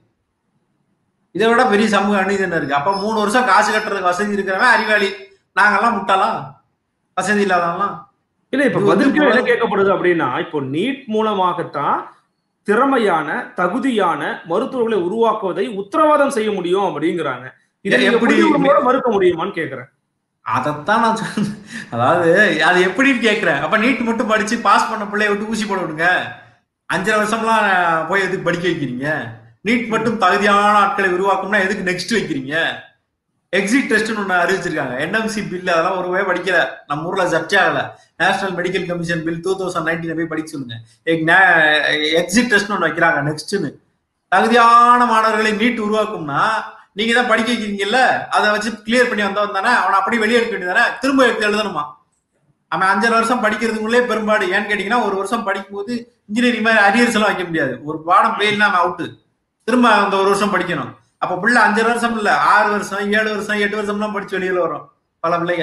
[SPEAKER 1] இதை விட பெரிய சமூக அநீதி என்ன இருக்கு அப்ப மூணு வருஷம் காசு கட்டுறதுக்கு வசதி இருக்கிறவன் அறிவாளி நாங்கெல்லாம் முட்டாளாம் வசதி இல்லாதவங்களாம்
[SPEAKER 2] இல்ல இப்ப
[SPEAKER 1] இது வந்து
[SPEAKER 2] பதிலுக்கு என்ன
[SPEAKER 1] போ-
[SPEAKER 2] கேட்கப்படுது அப்படின்னா இப்போ நீட் மூலமாகத்தான் திறமையான தகுதியான மருத்துவர்களை உருவாக்குவதை உத்தரவாதம் செய்ய முடியும் அப்படிங்கிறாங்க இதை
[SPEAKER 1] இது
[SPEAKER 2] நீங்க
[SPEAKER 1] எப்படி-
[SPEAKER 2] புரிதலோட மறுக்க முடியுமான்னு கேக்குறேன்
[SPEAKER 1] அதைத்தான் நான் சொன்னேன் அதாவது அது எப்படின்னு கேட்கிறேன் அப்ப நீட் மட்டும் படிச்சு பாஸ் பண்ண பிள்ளைய விட்டு ஊசி போட விடுங்க அஞ்சரை வருஷம்லாம் போய் எதுக்கு படிக்க வைக்கிறீங்க நீட் மட்டும் தகுதியான ஆட்களை உருவாக்கும்னா எதுக்கு நெக்ஸ்ட் வைக்கிறீங்க எக்ஸிட் டெஸ்ட்னு ஒன்று அறிவிச்சிருக்காங்க என்எம்சி பில் அதெல்லாம் ஒரு போய் படிக்கல நம்ம ஊர்ல சர்ச்சை ஆகல National Medical Commission Bill two thousand nineteen போய் படிக்க சொல்லுங்க எக்ஸிட் டெஸ்ட் ஒன்று வைக்கிறாங்க நெக்ஸ்ட்னு தகுதியான மாணவர்களை நீட் உருவாக்கும்னா நீங்க தான் படிக்க வைக்கிறீங்கல்ல அதை வச்சு கிளியர் பண்ணி வந்தவன் தானே அவனை அப்படியே வெளியே எடுக்க வேண்டியதானே திரும்ப எடுத்து எழுதணுமா அவன் அஞ்சரை வருஷம் படிக்கிறதுக்குள்ளே பெரும்பாடு ஏன்னு கேட்டீங்கன்னா ஒரு வருஷம் படிக்கும்போது இன்ஜினியரிங் மாதிரி அரியர்ஸ் எல்லாம் வைக்க முடியாது ஒரு பாடம் ஃபெயில்னா அவன் அவுட்டு திரும்ப அந்த ஒரு வருஷம் படிக்கணும் அப்ப பிள்ளை அஞ்சரை வருஷம் இல்ல ஆறு வருஷம் ஏழு வருஷம் எட்டு வருஷம்லாம் படிச்சு வெளியில வரும் பல பிள்ளைங்க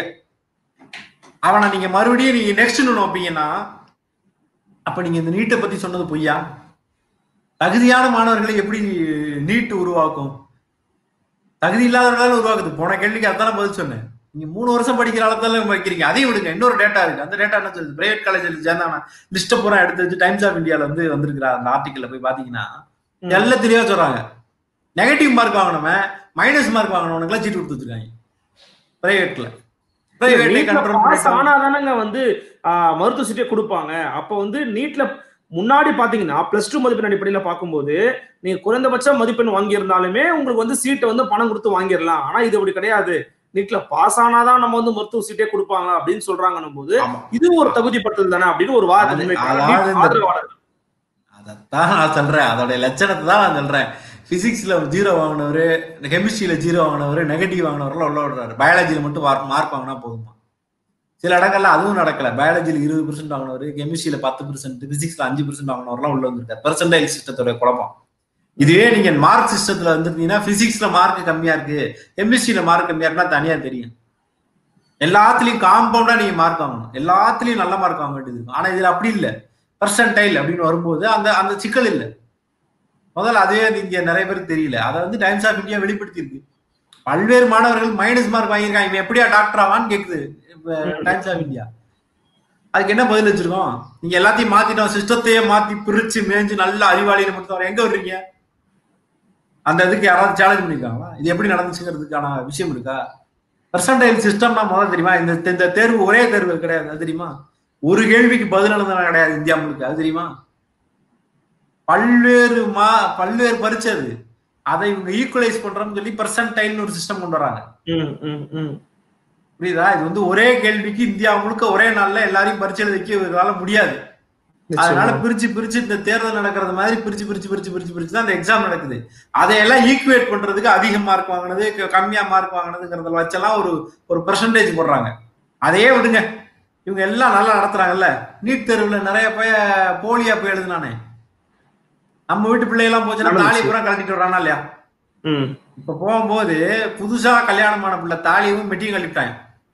[SPEAKER 1] அவனை நீங்க மறுபடியும் நீங்க நெக்ஸ்ட் ஒன்று வைப்பீங்கன்னா அப்ப நீங்க இந்த நீட்டை பத்தி சொன்னது பொய்யா தகுதியான மாணவர்களை எப்படி நீட் உருவாக்கும் தகுதி இல்லாதவர்களால உருவாக்குது போன கேள்விக்கு அதான பதில் சொன்னேன் நீங்க மூணு வருஷம் படிக்கிற அளவுல வைக்கிறீங்க அதையும் விடுங்க இன்னொரு டேட்டா இருக்கு அந்த டேட்டா என்ன சொல்லுது பிரைவேட் காலேஜில் சேர்ந்தானா லிஸ்ட்டை பூரா எடுத்து வச்சு டைம்ஸ் ஆஃப் இந்தியால வந்து வந்திருக்கிற அந்த ஆர்டிக்கல்ல போய் பாத்தீங்கன்னா
[SPEAKER 2] ம்.
[SPEAKER 1] எல்லாம் தெளிவா சொல்றாங்க நெகட்டிவ் மார்க் வாங்கினவன் மைனஸ் மார்க் வாங்கினவனுக்குலாம் சீட்டு கொடுத்து வச்சிருக்காங்க பிரைவேட்ல பிரைவேட்டை
[SPEAKER 2] நீட்ல
[SPEAKER 1] கண்ட்ரோல்
[SPEAKER 2] பாஸ் ஆனாதானங்க வந்து ஆஹ், மருத்துவ சீட்டே கொடுப்பாங்க அப்ப வந்து நீட்ல முன்னாடி பாத்தீங்கன்னா பிளஸ் டூ மதிப்பெண் அடிப்படையில பார்க்கும்போது நீங்க குறைந்தபட்ச மதிப்பெண் வாங்கியிருந்தாலுமே உங்களுக்கு வந்து சீட்டை வந்து பணம் கொடுத்து வாங்கிடலாம் ஆனா இது அப்படி கிடையாது நீட்ல பாஸ் ஆனாதான் நம்ம வந்து மருத்துவ சீட்டே கொடுப்பாங்க அப்படின்னு சொல்றாங்கன்னும் போது
[SPEAKER 1] ஆமா
[SPEAKER 2] இது ஒரு தகுதிப்படுத்தல் தானே அப்படின்னு ஒரு வாதம்
[SPEAKER 1] அது-
[SPEAKER 2] முன்வைக்கிறாங்க.
[SPEAKER 1] அதாவது
[SPEAKER 2] நீட்
[SPEAKER 1] இந்த-
[SPEAKER 2] ஆதரவாளர்கள்.
[SPEAKER 1] அதைத்தான் நான் சொல்றேன் அதோட லட்சணத்தை தான் நான் சொல்றேன் பிசிக்ஸ்ல ஜீரோ வாங்கினவரு கெமிஸ்ட்ரியில ஜீரோ வாங்கினவரு நெகட்டிவ் வாங்கினவரெல்லாம் உள்ள விடுறாரு பயாலஜில மட்டும் மார்க் வாங்கினா போதுமா சில இடங்கள்ல அதுவும் நடக்கல பயாலஜில இருபது பெர்சென்ட் வாங்கினவர் கெமிஸ்ட்ரியில பத்து பெர்சென்ட் பிசிக்ஸ்ல அஞ்சு பெர்சென்ட் வாங்கினவரெல்லாம் உள்ள வந்திருக்காரு பெர்சன்டைல் சிஸ்டத்தோட குழப்பம் இதுவே நீங்க மார்க் சிஸ்டத்துல வந்துருந்தீங்கன்னா பிசிக்ஸ்ல மார்க் கம்மியா இருக்கு கெமிஸ்ட்ரியில மார்க் கம்மியா இருக்குன்னா தனியா தெரியும் எல்லாத்துலயும் காம்பவுண்டா நீங்க மார்க் வாங்கணும் எல்லாத்துலயும் நல்ல மார்க் வாங்க வேண்டியது இருக்கும் ஆனா இதுல அப்படி இல்ல பெர்சன்டைல் அப்படின்னு வரும்போது அந்த அந்த சிக்கல் இல்ல முதல்ல அதுவே இங்க நிறைய பேருக்கு தெரியல அதை வந்து டைம்ஸ் ஆஃப் இந்தியா வெளிப்படுத்தியிருக்கு பல்வேறு மாணவர்கள் மைனஸ் மார்க் வாங்கியிருக்காங்க இவன் எப்படியா டாக்டர் ஆவான்னு கேக்குது டைம்ஸ் ஆஃப் இந்தியா அதுக்கு என்ன பதில் வச்சிருக்கோம் நீங்க எல்லாத்தையும் மாத்திட்டோம் சிஸ்டத்தையே மாத்தி பிரிச்சு மேய்ஞ்சு நல்ல அறிவாளின்னு மட்டும் வர எங்க வர்றீங்க அந்த இதுக்கு யாராவது சேலஞ்ச் பண்ணிருக்காங்களா இது எப்படி நடந்துச்சுங்கிறதுக்கான விஷயம் இருக்கா பர்சன்டைல் சிஸ்டம்னா முதல்ல தெரியுமா இந்த இந்த தேர்வு ஒரே தேர்வு கிடையாது அது தெரியுமா ஒரு கேள்விக்கு பதில் எழுதுனா கிடையாது இந்தியா முழுக்க அது தெரியுமா பல்வேறு மா பல்வேறு பரீட்சை அது அதை இவங்க ஈக்குவலைஸ் பண்றோம்னு சொல்லி பர்சன்டைல்னு ஒரு சிஸ்டம் கொண்டு வராங்க
[SPEAKER 2] ம், ம், ம்.
[SPEAKER 1] புரியுதா இது வந்து ஒரே கேள்விக்கு இந்தியா முழுக்க ஒரே நாள்ல எல்லாரையும் பரீட்சை எழுத வைக்க இவரால முடியாது அதனால
[SPEAKER 2] நிச்சயமா.
[SPEAKER 1] பிரிச்சு பிரிச்சு இந்த தேர்தல் நடக்கிறது மாதிரி பிரிச்சு பிரிச்சு பிரிச்சு பிரிச்சு பிரிச்சு தான் இந்த எக்ஸாம் நடக்குது அதையெல்லாம் ஈக்குவேட் பண்றதுக்கு அதிக மார்க் வாங்கினது க- கம்மியா மார்க் வாங்கினதுங்கிறத வச்செல்லாம் ஒரு ஒரு பெர்சன்டேஜ் போடுறாங்க அதையே விடுங்க இவங்க எல்லாம் நல்லா நடத்துறாங்கல்ல நீட் தேர்வுல நிறைய போய் போலியா போய் எழுதுனானே நம்ம வீட்டு பிள்ளையெல்லாம் போச்சுன்னா
[SPEAKER 2] நல்ல
[SPEAKER 1] தாலி
[SPEAKER 2] விஷயம்.
[SPEAKER 1] பூரா கழட்டிட்டு வரானா இல்லையா
[SPEAKER 2] ம்.
[SPEAKER 1] இப்ப போகும்போது புதுசா கல்யாணமான பிள்ளை தாலியும் மெட்டியும் கழட்டிட்டாங்க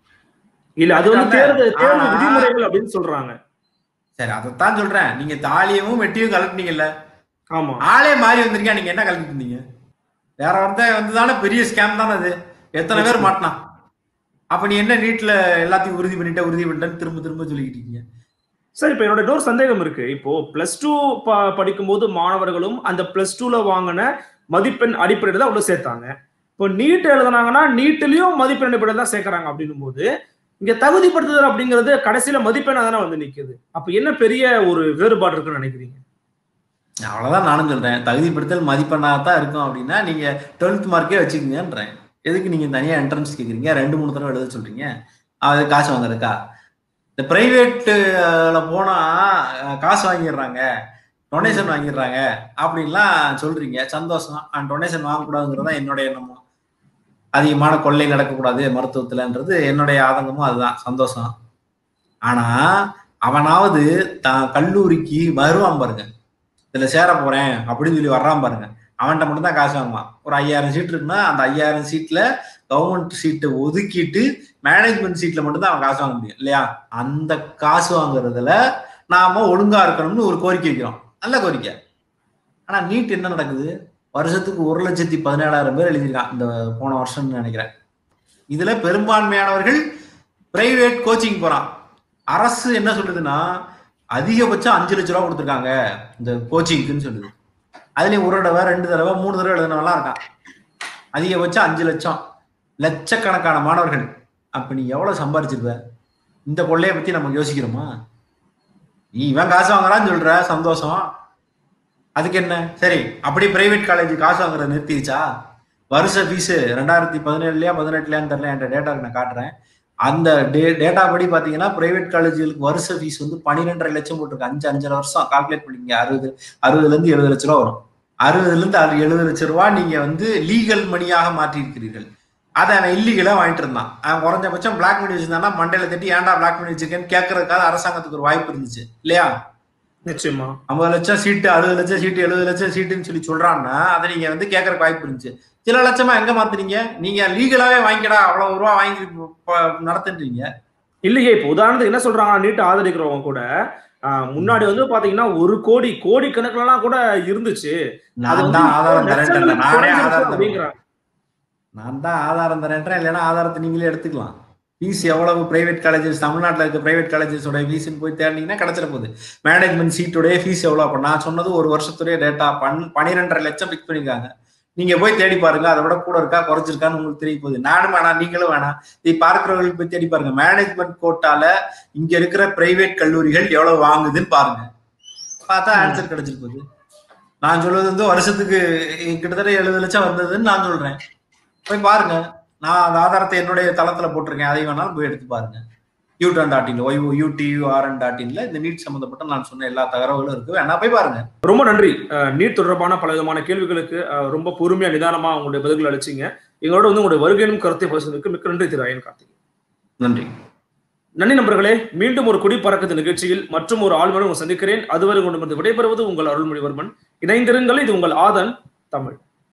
[SPEAKER 2] இல்ல அது வந்து தேர்தல் தேர்வு
[SPEAKER 1] ஆனா-
[SPEAKER 2] விதிமுறைகள் அப்படின்னு சொல்றாங்க
[SPEAKER 1] சரி அதைத்தான் சொல்றேன் நீங்க தாலியவும் மெட்டியும் கழட்டினீங்கல்ல
[SPEAKER 2] ஆமா
[SPEAKER 1] ஆளே மாறி வந்திருக்கா நீங்க என்ன கலக்கிட்டு இருந்தீங்க வேற ஒருத்தன் வந்து தானே பெரிய ஸ்கேம் தானே அது எத்தனை பேர் மாட்டினான் அப்ப நீ என்ன நீட்ல எல்லாத்தையும் உறுதி பண்ணிட்ட உறுதி பண்ணிட்டேன்னு திரும்ப திரும்ப சொல்லிக்கிட்டு இருக்கீங்க
[SPEAKER 2] சார் இப்ப என்னோட இன்னொரு சந்தேகம் இருக்கு இப்போ பிளஸ் டூ படிக்கும்போது மாணவர்களும் அந்த பிளஸ் டூல வாங்கின மதிப்பெண் அடிப்படையில தான் உள்ள சேர்த்தாங்க இப்போ நீட் எழுதுனாங்கன்னா நீட்லயும் மதிப்பெண் அடிப்படையில் தான் சேர்க்கறாங்க அப்படின்னும் போது இங்க தகுதிப்படுத்துதல் அப்படிங்கிறது கடைசியில மதிப்பெண்ணா தானே வந்து நிக்குது அப்ப என்ன பெரிய ஒரு வேறுபாடு இருக்குன்னு நினைக்கிறீங்க
[SPEAKER 1] அவ்வளவுதான் நானும் சொல்றேன் தகுதிப்படுத்தல் மதிப்பெண்ணாகத்தான் இருக்கும் அப்படின்னா நீங்க டுவெல்த் மார்க்கே வச்சுக்கீங்கன்றேன் எதுக்கு நீங்க தனியா என்ட்ரன்ஸ் கேக்குறீங்க ரெண்டு மூணு தடவை எழுத சொல்றீங்க அது காசு வாங்குறதுக்கா இந்த பிரைவேட்ல போனா அஹ், காசு வாங்கிடுறாங்க டொனேஷன் வாங்கிடுறாங்க அப்படின்லாம் சொல்றீங்க சந்தோஷம் டொனேஷன் வாங்கக்கூடாதுங்கிறது தான் என்னுடைய எண்ணமும் அதிகமான கொள்ளை நடக்கக்கூடாது மருத்துவத்துலன்றது என்னுடைய ஆதங்கமும் அதுதான் சந்தோஷம் ஆனா அவனாவது தான் கல்லூரிக்கு வருவான் பாருங்க இதுல சேர போறேன் அப்படின்னு சொல்லி வர்றான் பாருங்க அவன்கிட்ட மட்டும் தான் காசு வாங்குவான் ஒரு ஐயாயிரம் சீட் இருக்குன்னா அந்த ஐயாயிரம் சீட்ல கவர்மெண்ட் சீட்டை ஒதுக்கிட்டு மேனேஜ்மெண்ட் சீட்ல மட்டும் தான் அவன் காசு வாங்க முடியும் இல்லையா அந்த காசு வாங்குறதுல நாம ஒழுங்கா இருக்கணும்னு ஒரு கோரிக்கை வைக்கிறோம் நல்ல கோரிக்கை ஆனா நீட் என்ன நடக்குது வருஷத்துக்கு ஒரு லட்சத்தி பதினேழாயிரம் பேர் எழுதியிருக்கான் இந்த போன வருஷம்னு நினைக்கிறேன் இதுல பெரும்பான்மையானவர்கள் பிரைவேட் கோச்சிங் போறான் அரசு என்ன சொல்லுதுன்னா அதிகபட்சம் அஞ்சு லட்ச ரூபா கொடுத்துருக்காங்க இந்த கோச்சிங்க்குன்னு சொல்லுது அதுலயும் ஒரு தடவை ரெண்டு தடவை மூணு தடவை எழுதினவெல்லாம் இருக்கான் அதிகபட்சம் அஞ்சு லட்சம் லட்சக்கணக்கான மாணவர்கள் அப்ப நீ எவ்வளவு சம்பாரிச்சிருப்ப இந்த கொள்ளைய பத்தி நம்ம யோசிக்கிறோமா நீ இவன் காசு வாங்குறான்னு சொல்ற சந்தோஷம் அதுக்கு என்ன சரி அப்படி பிரைவேட் காலேஜ் காசு வாங்குறத நிறுத்திடுச்சா வருஷ ஃபீஸ் ரெண்டாயிரத்தி பதினேழுலயா பதினெட்டுலயான்னு தெரியல என் டேட்டா நான் காட்டுறேன் அந்த டே டேட்டா படி பாத்தீங்கன்னா பிரைவேட் காலேஜுகளுக்கு வருஷ ஃபீஸ் வந்து பன்னிரெண்டரை லட்சம் போட்டிருக்கு அஞ்சு அஞ்சரை வருஷம் கால்குலேட் பண்ணிங்க அறுபது அறுபதுல இருந்து எழுபது லட்ச ரூபா வரும் அறுபதுல இருந்து அது எழுபது லட்ச ரூபா நீங்க வந்து லீகல் மணியாக மாற்றி இருக்கிறீர்கள் அதை அவன் இல்லீகலா வாங்கிட்டு இருந்தான் அவன் குறைஞ்சபட்சம் பிளாக் மணி வச்சிருந்தானா மண்டையில தட்டி ஏன்டா பிளாக் மணி வச்சிருக்கேன்னு கேட்கறதுக்காக அரசாங்கத்துக்கு ஒரு வாய்ப்பு இருந்துச்சு இல்லையா
[SPEAKER 2] நிச்சயமா
[SPEAKER 1] ஐம்பது லட்சம் சீட்டு அறுபது லட்சம் சீட்டு எழுபது லட்சம் சீட்டுன்னு சொல்லி சொல்றான்னா அதை நீங்க வந்து கேட்கறக்கு வாய்ப்பு இருந்துச்சு சில லட்சமா எங்க மாத்துறீங்க நீங்க லீகலாவே வாங்கிக்கடா அவ்வளவு ரூபா வாங்கி ப- நடத்துன்றீங்க
[SPEAKER 2] இல்லையே இப்போ உதாரணத்துக்கு என்ன சொல்றாங்கன்னா நீட் ஆதரிக்கிறவங்க கூட ஆஹ், முன்னாடி வந்து பாத்தீங்கன்னா ஒரு கோடி கோடி கணக்குலாம் கூட இருந்துச்சு அது
[SPEAKER 1] நான்
[SPEAKER 2] வந்து
[SPEAKER 1] தான்
[SPEAKER 2] இப்போ
[SPEAKER 1] ஆதாரம் தரேன்
[SPEAKER 2] லட்சங்களுக்கு
[SPEAKER 1] நானே
[SPEAKER 2] குறைஞ்சிருச்சு
[SPEAKER 1] ஆதாரம் தரேன்
[SPEAKER 2] அப்படிங்கிறாங்க
[SPEAKER 1] நான் தான் ஆதாரம் தரேன்றேன் இல்லைன்னா ஆதாரத்தை நீங்களே எடுத்துக்கலாம் ஃபீஸ் எவ்வளவு பிரைவேட் காலேஜஸ் தமிழ்நாட்டில் இருக்க பிரைவேட் காலேஜஸோட ஃபீஸ்னு போய் தேடினீங்கன்னா கிடைச்சிட போகுது மேனேஜ்மெண்ட் சீட்டுடைய ஃபீஸ் எவ்வளோ அப்போ நான் சொன்னது ஒரு வருஷத்துடைய டேட்டா பன் பன்னிரெண்டரை லட்சம் ஃபிக்ஸ் பண்ணியிருக்காங்க நீங்க போய் தேடி பாருங்க அதை விட கூட இருக்கா குறைச்சிருக்கான்னு உங்களுக்கு தெரிய போகுது நானும் வேணாம் நீங்களும் வேணாம் இதை பார்க்கிறவர்களுக்கு போய் தேடி பாருங்க மேனேஜ்மெண்ட் கோட்டால இங்க இருக்கிற பிரைவேட் கல்லூரிகள் எவ்வளவு வாங்குதுன்னு பாருங்க பார்த்தா ஆன்சர் கிடைச்சிட்டு போகுது நான் சொல்றது வந்து வருஷத்துக்கு கிட்டத்தட்ட எழுபது லட்சம் வந்ததுன்னு நான் சொல்றேன் போய் பாருங்க நான் அந்த ஆதாரத்தை என்னுடைய தளத்துல போட்டிருக்கேன் அதை வேணாலும் போய் எடுத்து பாருங்க யூடன் டாட் இன்ல ஒய் யூடியூஆர்என் டாட் இன்ல இந்த நீட் சம்பந்தப்பட்ட நான் சொன்ன எல்லா தகவல்களும் இருக்கு வேணா போய் பாருங்க
[SPEAKER 2] ரொம்ப நன்றி அஹ், நீட் தொடர்பான பல விதமான கேள்விகளுக்கு அஹ், ரொம்ப பொறுமையா நிதானமா உங்களுடைய பதில்கள் அளிச்சீங்க எங்களோட வந்து உங்களுடைய வருகையினும் கருத்தை பேசுவதற்கு மிக்க நன்றி திரு அயன் கார்த்திக்
[SPEAKER 1] நன்றி
[SPEAKER 2] நன்றி நண்பர்களே மீண்டும் ஒரு குடி பறக்கத்து நிகழ்ச்சியில் மற்றும் ஒரு ஆழ்மனும் சந்திக்கிறேன் அதுவரை கொண்டு வந்து விடைபெறுவது உங்கள் அருள்மொழிவர்மன் இணைந்திருங்கள் இது உங்கள் ஆதன் தமிழ்